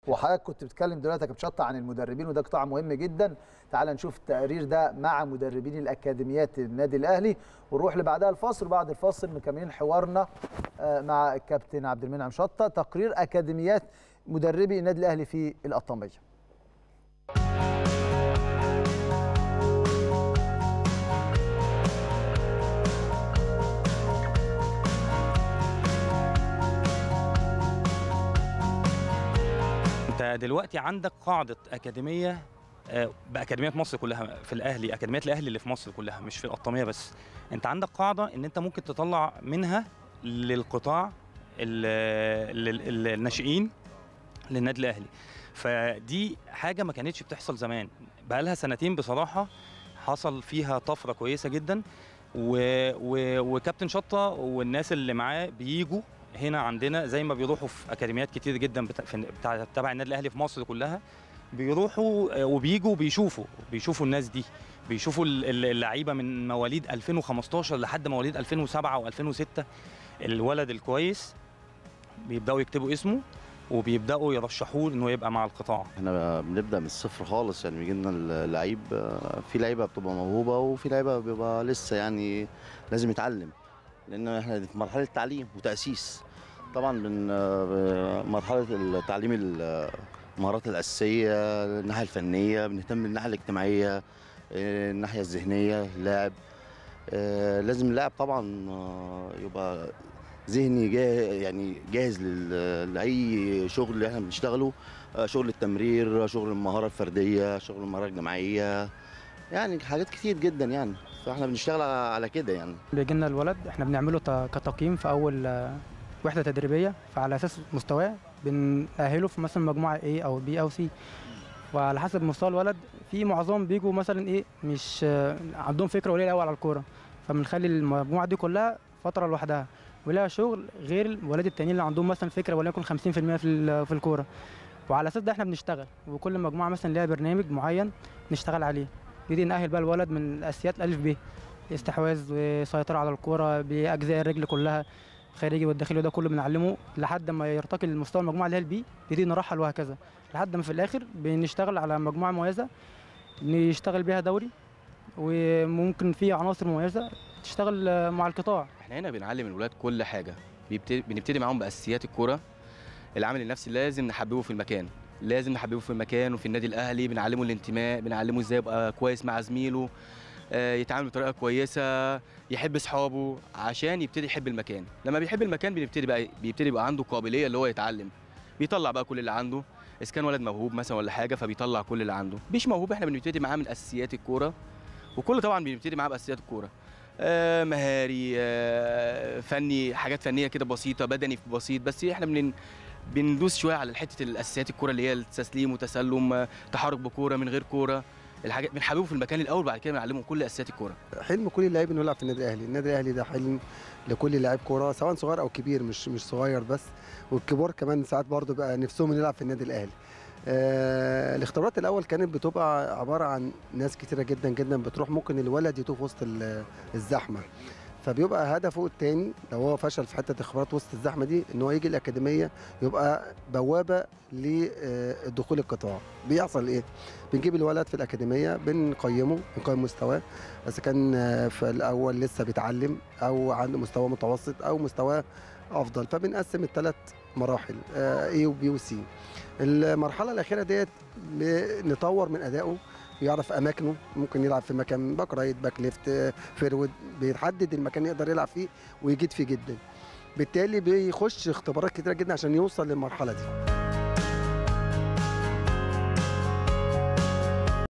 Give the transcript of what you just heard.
وحضرتك كنت بتتكلم دلوقتي يا كابتن شطه عن المدربين وده قطاع مهم جدا تعال نشوف التقرير ده مع مدربين الاكاديميات النادي الاهلي ونروح اللي بعدها الفاصل وبعد الفاصل مكملين حوارنا آه، مع الكابتن عبد المنعم شطه تقرير اكاديميات مدربي النادي الاهلي في القطاميه انت دلوقتي عندك قاعده اكاديميه آه، باكاديميات مصر كلها في الاهلي اكاديميات الاهلي اللي في مصر كلها مش في القطاميه بس انت عندك قاعده ان انت ممكن تطلع منها للقطاع ال- ال- ال- الناشئين للنادي الاهلي فدي حاجه ما كانتش بتحصل زمان بقى لها سنتين بصراحه حصل فيها طفره كويسه جدا و... و... وكابتن شطه والناس اللي معاه بيجوا هنا عندنا زي ما بيروحوا في اكاديميات كتير جدا بتا... في- بتاع تبع النادي الاهلي في مصر كلها بيروحوا آه، وبيجوا بيشوفوا بيشوفوا الناس دي بيشوفوا ال- ال- اللعيبه من مواليد 2015 لحد مواليد 2007 و2006 الولد الكويس بيبداوا يكتبوا اسمه وبيبداوا يرشحوه انه يبقى مع القطاع احنا بنبدا من الصفر خالص يعني بيجي لنا اللعيب آه، في لعيبه بتبقى موهوبه وفي لعيبه بيبقى لسه يعني لازم يتعلم لان احنا في مرحله تعليم وتاسيس طبعا من آه، مرحله التعليم ال- المهارات الاساسيه الناحيه الفنيه بنهتم بالناحيه الاجتماعيه آه، الناحيه الذهنيه اللاعب آه، لازم اللاعب طبعا آه، يبقى ذهني جاهز يعني جاهز لل- لاي شغل احنا بنشتغله آه، شغل التمرير شغل المهاره الفرديه شغل المهاره الجماعيه يعني حاجات كتير جدا يعني فاحنا بنشتغل على على كده يعني بيجي لنا الولد احنا بنعمله ت- كتقييم في اول آه، وحده تدريبيه فعلى اساس مستواه بنأهله في مثلا مجموعه A او B او C وعلى حسب مستوى الولد في معظمهم بيجوا مثلا ايه مش آه، عندهم فكره قليله قوي على الكوره فبنخلي المجموعه دي كلها فتره لوحدها ولها شغل غير الولاد التانيين اللي عندهم مثلا فكره وليكن 50% في ال- في الكوره وعلى اساس ده احنا بنشتغل وكل مجموعه مثلا ليها برنامج معين نشتغل عليه نبتدي نأهل بقى الولد من الاساسيات الف ب استحواذ وسيطرة على الكرة بأجزاء الرجل كلها الخارجي والداخلي وده كله بنعلمه لحد ما يرتقي لمستوى المجموعة اللي هي البي نبتدي نرحل وهكذا لحد ما في الآخر بنشتغل على مجموعة مميزة نشتغل بيها دوري وممكن في عناصر مميزة تشتغل آه، مع القطاع احنا هنا بنعلم الولاد كل حاجه بيبتدي بنبتدي معاهم باساسيات الكوره العامل النفسي لازم نحببه في المكان لازم نحببه في المكان وفي النادي الاهلي بنعلمه الانتماء بنعلمه ازاي يبقى كويس مع زميله آه، يتعامل بطريقه كويسه يحب اصحابه عشان يبتدي يحب المكان لما بيحب المكان بنبتدي بقى بيبتدي يبقى عنده قابليه اللي هو يتعلم بيطلع بقى كل اللي عنده اذا كان ولد موهوب مثلا ولا حاجه فبيطلع كل اللي عنده مش موهوب احنا بنبتدي معاه من اساسيات الكوره وكل طبعا بنبتدي معاه باساسيات الكوره آه، مهاري آه، فني حاجات فنيه كده بسيطه بدني بسيط بس احنا بن بندوس شويه على حته الاساسيات الكوره اللي هي التسليم وتسلم آه، تحرك بكوره من غير كوره الحاجات بنحببه في المكان الاول بعد كده بنعلمه كل اساسيات الكوره حلم كل اللاعب انه يلعب في النادي الاهلي النادي الاهلي ده حلم لكل لاعب كوره سواء صغير او كبير مش مش صغير بس والكبار كمان ساعات برضه بقى نفسهم إنه يلعب في النادي الاهلي آه الاختبارات الاول كانت بتبقى عباره عن ناس كتيره جدا جدا بتروح ممكن الولد يتوه في وسط ال- الزحمه فبيبقى هدفه الثاني لو هو فشل في حته اختبارات وسط الزحمه دي ان هو يجي الاكاديميه يبقى بوابه لدخول القطاع بيحصل ايه بنجيب الولد في الاكاديميه بنقيمه بنقيم مستواه اذا كان آه، في الاول لسه بيتعلم او عنده مستوى متوسط او مستواه افضل فبنقسم الثلاث مراحل A وبي وسي المرحله الاخيره ديت نطور من ادائه يعرف اماكنه ممكن يلعب في مكان باك رايت باك ليفت آه، فيرود بيحدد المكان اللي يقدر يلعب فيه ويجيد فيه جدا بالتالي بيخش اختبارات كتيره جدا عشان يوصل للمرحله دي